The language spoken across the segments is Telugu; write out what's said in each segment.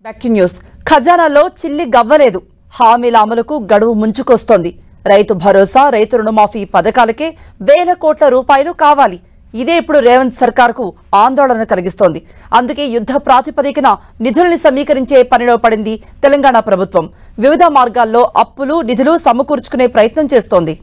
బ్యాక్ టు న్యూస్ ఖజానాలో చిల్లి గవ్వలేదు హామీల అమలుకు గడువు ముంచుకొస్తోంది రైతు భరోసా రైతు రుణమాఫీ పథకాలకే వేల కోట్ల రూపాయలు కావాలి ఇదే ఇప్పుడు రేవంత్ సర్కార్కు ఆందోళన కలిగిస్తోంది అందుకే యుద్ధ ప్రాతిపదికన నిధుల్ని సమీకరించే పనిలో పడింది తెలంగాణ ప్రభుత్వం వివిధ మార్గాల్లో అప్పులు నిధులు సమకూర్చుకునే ప్రయత్నం చేస్తోంది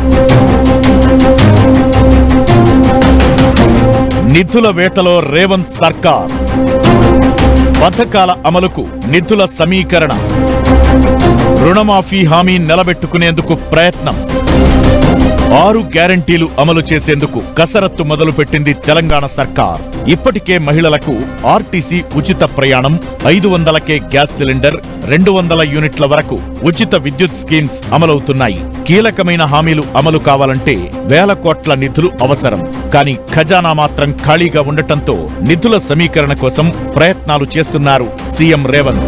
నిధుల వేటలో రేవంత్ సర్కార్ పథకాల అమలుకు నిధుల సమీకరణ రుణమాఫీ హామీ నిలబెట్టుకునేందుకు ప్రయత్నం ఆరు గ్యారంటీలు అమలు చేసేందుకు కసరత్తు మొదలుపెట్టింది తెలంగాణ సర్కార్ ఇప్పటికే మహిళలకు ఆర్టీసీ ఉచిత ప్రయాణం ఐదు వందలకే గ్యాస్ సిలిండర్ రెండు వందల యూనిట్ల వరకు ఉచిత విద్యుత్ స్కీమ్స్ అమలవుతున్నాయి కీలకమైన హామీలు అమలు కావాలంటే వేల కోట్ల నిధులు అవసరం కానీ ఖజానా మాత్రం ఖాళీగా ఉండటంతో నిధుల సమీకరణ కోసం ప్రయత్నాలు చేస్తున్నారు సీఎం రేవంత్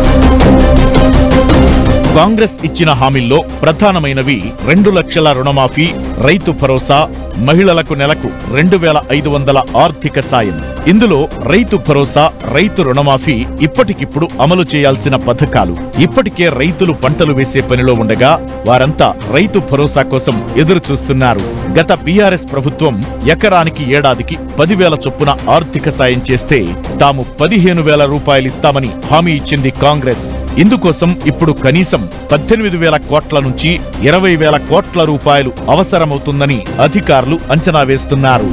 కాంగ్రెస్ ఇచ్చిన హామీల్లో ప్రధానమైనవి రెండు లక్షల రుణమాఫీ రైతు భరోసా మహిళలకు నెలకు రెండు వేల ఐదు వందల ఆర్థిక సాయం ఇందులో రైతు భరోసా రైతు రుణమాఫీ ఇప్పటికిప్పుడు అమలు చేయాల్సిన పథకాలు ఇప్పటికే రైతులు పంటలు వేసే పనిలో ఉండగా వారంతా రైతు భరోసా కోసం ఎదురు చూస్తున్నారు గత బీఆర్ఎస్ ప్రభుత్వం ఎకరానికి ఏడాదికి పదివేల చొప్పున ఆర్థిక సాయం చేస్తే తాము పదిహేను వేల రూపాయలిస్తామని హామీ ఇచ్చింది కాంగ్రెస్ ఇందుకోసం ఇప్పుడు కనీసం పద్దెనిమిది వేల కోట్ల నుంచి ఇరవై వేల కోట్ల రూపాయలు అవసరమవుతుందని అధికారులు అంచనా వేస్తున్నారు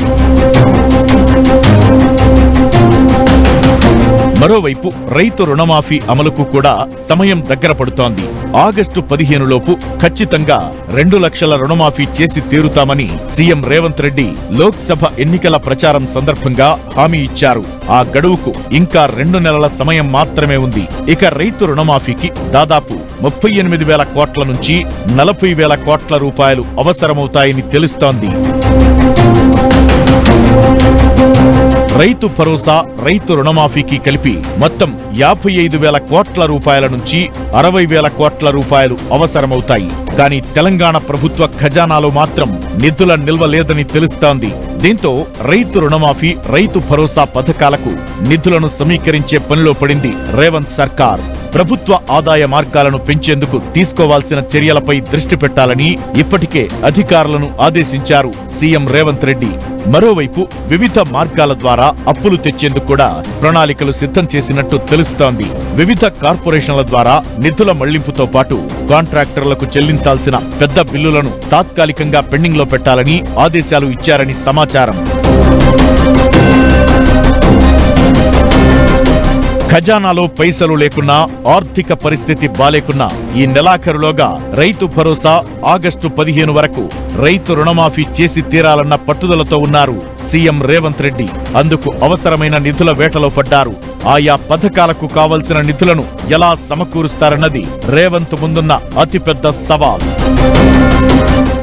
మరోవైపు రైతు రుణమాఫీ అమలుకు కూడా సమయం దగ్గర పడుతోంది ఆగస్టు పదిహేనులోపు ఖచ్చితంగా రెండు లక్షల రుణమాఫీ చేసి తీరుతామని సీఎం రేవంత్ రెడ్డి లోక్సభ ఎన్నికల ప్రచారం సందర్భంగా హామీ ఇచ్చారు ఆ గడువుకు ఇంకా రెండు నెలల సమయం మాత్రమే ఉంది ఇక రైతు రుణమాఫీకి దాదాపు ముప్పై ఎనిమిది వేల కోట్ల నుంచి నలభై వేల కోట్ల రూపాయలు అవసరమవుతాయని తెలుస్తోంది రైతు భరోసా రైతు రుణమాఫీకి కలిపి మొత్తం యాభై ఐదు వేల కోట్ల రూపాయల నుంచి అరవై వేల కోట్ల రూపాయలు అవసరమవుతాయి కానీ తెలంగాణ ప్రభుత్వ ఖజానాలో మాత్రం నిధుల నిల్వ లేదని తెలుస్తోంది దీంతో రైతు రుణమాఫీ రైతు భరోసా పథకాలకు నిధులను సమీకరించే పనిలో పడింది రేవంత్ సర్కార్ ప్రభుత్వ ఆదాయ మార్గాలను పెంచేందుకు తీసుకోవాల్సిన చర్యలపై దృష్టి పెట్టాలని ఇప్పటికే అధికారులను ఆదేశించారు సీఎం రేవంత్ రెడ్డి మరోవైపు వివిధ మార్గాల ద్వారా అప్పులు తెచ్చేందుకు కూడా ప్రణాళికలు సిద్ధం చేసినట్టు తెలుస్తోంది వివిధ కార్పొరేషన్ల ద్వారా నిధుల మళ్లింపుతో పాటు కాంట్రాక్టర్లకు చెల్లించాల్సిన పెద్ద బిల్లులను తాత్కాలికంగా పెండింగ్ లో పెట్టాలని ఆదేశాలు ఇచ్చారని సమాచారం ఖజానాలో పైసలు లేకున్నా ఆర్థిక పరిస్థితి బాలేకున్నా ఈ నెలాఖరులోగా రైతు భరోసా ఆగస్టు పదిహేను వరకు రైతు రుణమాఫీ చేసి తీరాలన్న పట్టుదలతో ఉన్నారు సీఎం రేవంత్ రెడ్డి అందుకు అవసరమైన నిధుల వేటలో పడ్డారు ఆయా పథకాలకు కావలసిన నిధులను ఎలా సమకూరుస్తారన్నది రేవంత్ ముందున్న అతిపెద్ద సవాల్